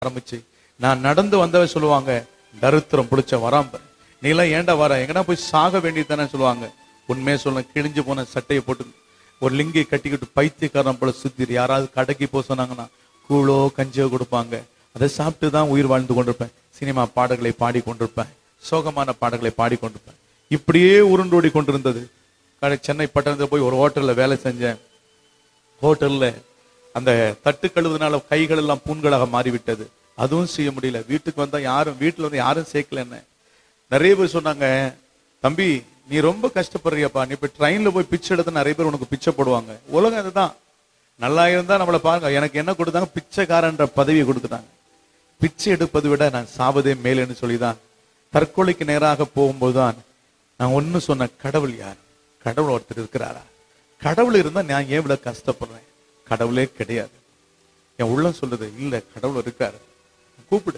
ஆரம்பிச்சு நான் நடந்து வந்தவ சொல்லுவாங்க தரித்திரம் பிடிச்ச வராம நீ எல்லாம் ஏன்டா வர எங்கடா போய் சாக வேண்டியதானே சொல்லுவாங்க உண்மையை சொல்ல கிழிஞ்சு போன சட்டையை போட்டு ஒரு லிங்கை கட்டிக்கிட்டு பைத்தியக்காரன் போல சுத்திரு யாராவது கடைக்கு போக சொன்னாங்கன்னா கூழோ கஞ்சியோ கொடுப்பாங்க அதை சாப்பிட்டு தான் உயிர் வாழ்ந்து கொண்டிருப்பேன் சினிமா பாடல்களை பாடி கொண்டிருப்பேன் சோகமான பாடல்களை பாடி கொண்டிருப்பேன் இப்படியே உருண்டோடி கொண்டிருந்தது கடை சென்னை பட்டணத்தில் போய் ஒரு ஹோட்டல்ல வேலை செஞ்சேன் ஹோட்டல்ல அந்த தட்டு கழுவுனால கைகள் எல்லாம் புண்களாக மாறிவிட்டது அதுவும் செய்ய முடியல வீட்டுக்கு வந்தா யாரும் வீட்டுல வந்து யாரும் சேர்க்கல என்ன நிறைய பேர் சொன்னாங்க தம்பி நீ ரொம்ப கஷ்டப்படுறியப்பா நீ இப்ப ட்ரெயின்ல போய் பிச்சை எடுத்து நிறைய பேர் உனக்கு பிச்சை போடுவாங்க உலகம் இதுதான் நல்லா இருந்தா நம்மளை பாருங்க எனக்கு என்ன கொடுத்தாங்க பிச்சைக்காரன்ற பதவியை கொடுத்துட்டாங்க பிச்சை எடுப்பதை விட நான் சாவதே மேலேன்னு சொல்லிதான் தற்கொலைக்கு நேராக போகும்போதுதான் நான் ஒன்னு சொன்ன கடவுள் யார் கடவுள் ஒருத்தர் இருக்கிறாரா கடவுள் இருந்தா நான் ஏன் இவ்வளவு கஷ்டப்படுறேன் கடவுளே கிடையாது என் உள்ளம் சொல்லுது இல்ல கடவுள் இருக்காரு கூப்பிடு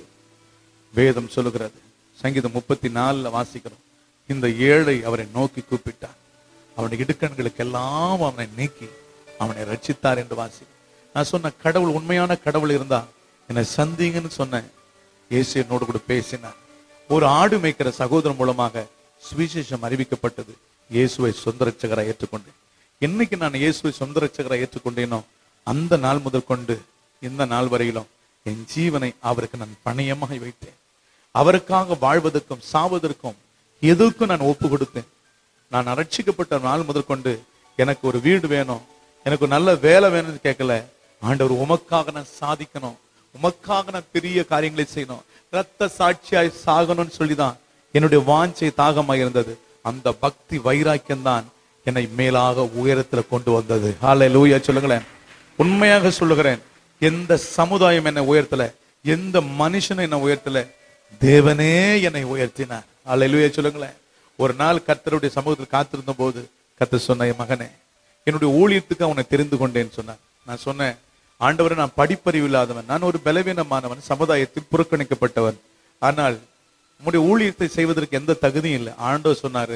வேதம் சொல்லுகிறது சங்கீதம் முப்பத்தி நாலுல வாசிக்கிறோம் இந்த ஏழை அவரை நோக்கி கூப்பிட்டார் அவனுடைய இடுக்கண்களுக்கெல்லாம் அவனை நீக்கி அவனை ரட்சித்தார் என்று வாசி நான் சொன்ன கடவுள் உண்மையான கடவுள் இருந்தா என்னை சந்திங்கன்னு சொன்னேன் இயேசு என்னோடு கூட பேசினார் ஒரு ஆடு மேய்க்கிற சகோதரன் மூலமாக சுவிசேஷம் அறிவிக்கப்பட்டது இயேசுவை சொந்த ரட்சகராய் ஏற்றுக்கொண்டேன் என்னைக்கு நான் இயேசுவை சொந்த ரட்சகராய் ஏற்றுக்கொண்டேனோ அந்த நாள் முதல் கொண்டு இந்த நாள் வரையிலும் என் ஜீவனை அவருக்கு நான் பணியமாய் வைத்தேன் அவருக்காக வாழ்வதற்கும் சாவதற்கும் எதுக்கும் நான் ஒப்பு கொடுத்தேன் நான் ரட்சிக்கப்பட்ட நாள் முதற்கொண்டு எனக்கு ஒரு வீடு வேணும் எனக்கு ஒரு நல்ல வேலை வேணும்னு கேட்கல ஆண்டவர் உமக்காக நான் சாதிக்கணும் உமக்காக நான் பெரிய காரியங்களை செய்யணும் ரத்த சாட்சியாய் சாகணும்னு சொல்லிதான் என்னுடைய வாஞ்சை தாகமாக இருந்தது அந்த பக்தி வைராக்கியம் தான் என்னை மேலாக உயரத்துல கொண்டு வந்தது ஹாலே லூயா சொல்லுங்களேன் உண்மையாக சொல்லுகிறேன் எந்த சமுதாயம் என்னை உயர்த்தல எந்த மனுஷனும் என்னை உயர்த்தல தேவனே என்னை உயர்த்தினார் அல்லேலூயா சொல்லுங்களேன் ஒரு நாள் கர்த்தருடைய சமூகத்தில் காத்திருந்த போது கர்த்தர் சொன்ன "என் மகனே என்னுடைய ஊழியத்துக்கு அவனை தெரிந்து கொண்டேன்னு சொன்னார் நான் சொன்னேன் ஆண்டவரை நான் படிப்பறிவு இல்லாதவன் நான் ஒரு பலவீனமானவன் சமுதாயத்தில் புறக்கணிக்கப்பட்டவன் ஆனால் உம்முடைய ஊழியத்தை செய்வதற்கு எந்த தகுதியும் இல்லை ஆண்டவர் சொன்னாரு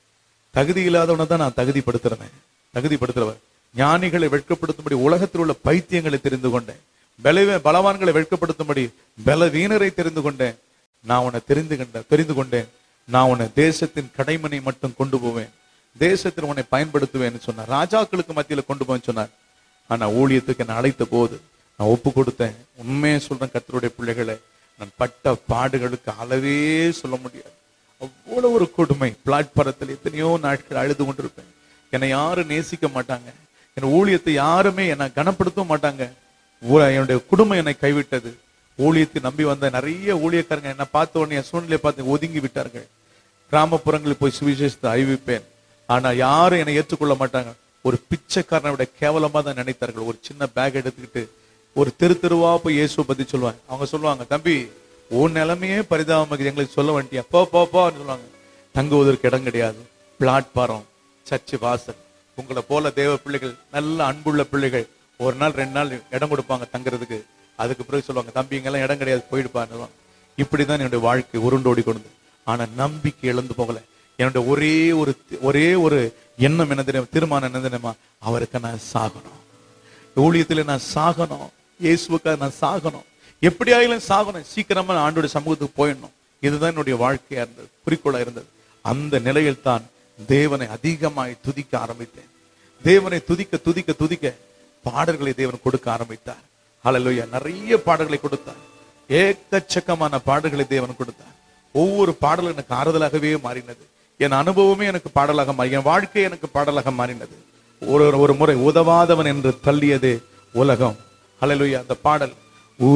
தகுதி இல்லாதவனை தான் நான் தகுதிப்படுத்துறேன் தகுதிப்படுத்துறவன் ஞானிகளை வெட்கப்படுத்தும்படி உலகத்தில் உள்ள பைத்தியங்களை தெரிந்து கொண்டேன் பலவீ பலவான்களை வெட்கப்படுத்தும்படி பலவீனரை தெரிந்து கொண்டேன் நான் உன்னை தெரிந்து கண்ட தெரிந்து கொண்டேன் நான் உன்னை தேசத்தின் கடைமனை மட்டும் கொண்டு போவேன் தேசத்தில் உன்னை பயன்படுத்துவேன்னு சொன்னார் ராஜாக்களுக்கு மத்தியில கொண்டு போவேன்னு சொன்னார் ஆனா ஊழியத்துக்கு என்னை அழைத்த போது நான் ஒப்பு கொடுத்தேன் உண்மையை சொல்றேன் கர்த்தருடைய பிள்ளைகளை நான் பட்ட பாடுகளுக்கு அளவே சொல்ல முடியாது அவ்வளவு ஒரு கொடுமை பிளாட்பாரத்தில் எத்தனையோ நாட்கள் அழுது கொண்டிருப்பேன் என்னை யாரும் நேசிக்க மாட்டாங்க என் ஊழியத்தை யாருமே என்னை கனப்படுத்தவும் மாட்டாங்க ஊ- என்னுடைய குடும்பம் என்னை கைவிட்டது ஊழியத்தை நம்பி வந்த நிறைய ஊழியக்காரங்க என்னை பார்த்த உடனே என் சூழ்நிலையை பார்த்து ஒதுங்கி விட்டார்கள் கிராமப்புறங்களில் போய் சுவிசேஷத்தை அறிவிப்பேன் ஆனா யாரும் என்னை ஏற்றுக்கொள்ள மாட்டாங்க ஒரு பிச்சைக்காரனை விட கேவலமா தான் நினைத்தார்கள் ஒரு சின்ன பேக் எடுத்துக்கிட்டு ஒரு தெரு தெருவா போய் இயேசுவை பத்தி சொல்லுவாங்க அவங்க சொல்லுவாங்க தம்பி உன் நிலைமையே பரிதாபமாக எங்களுக்கு சொல்ல வேண்டியா போ போ போன்னு சொல்லுவாங்க தங்குவதற்கு இடம் கிடையாது பிளாட்பாரம் சர்ச்சு வாசல் உங்களை போல தேவ பிள்ளைகள் நல்ல அன்புள்ள பிள்ளைகள் ஒரு நாள் ரெண்டு நாள் இடம் கொடுப்பாங்க தங்குறதுக்கு அதுக்கு பிறகு சொல்லுவாங்க தம்பி இங்கெல்லாம் இடம் கிடையாது போயிடுப்பான்னு இப்படிதான் என்னுடைய வாழ்க்கை உருண்டோடி கொண்டு ஆனா நம்பிக்கை இழந்து போகல என்னுடைய ஒரே ஒரு ஒரே ஒரு எண்ணம் என்ன தெரியுமா தீர்மானம் என்ன தெரியுமா அவருக்கு நான் சாகணும் ஊழியத்துல நான் சாகணும் இயேசுவுக்காக நான் சாகணும் எப்படியாயிலும் சாகணும் சீக்கிரமா நான் ஆண்டோட சமூகத்துக்கு போயிடணும் இதுதான் என்னுடைய வாழ்க்கையா இருந்தது குறிக்கோளா இருந்தது அந்த நிலையில் தான் தேவனை அதிகமாய் துதிக்க ஆரம்பித்தேன் தேவனை துதிக்க துதிக்க துதிக்க பாடல்களை தேவன் கொடுக்க ஆரம்பித்தார் ஹalleluya நிறைய பாடல்களை கொடுத்தார் ஏக்கச்சக்கமான பாடல்களை தேவன் கொடுத்தார் ஒவ்வொரு பாடலும் எனக்கு ஆறுதலாகவே மாறினது என் அனுபவமே எனக்கு பாடலாக மாறி என் வாழ்க்கை எனக்கு பாடலாக மாறினது ஒரு ஒரு முறை உதவாதவன் என்று தள்ளியது உலகம் ஹalleluya அந்த பாடல்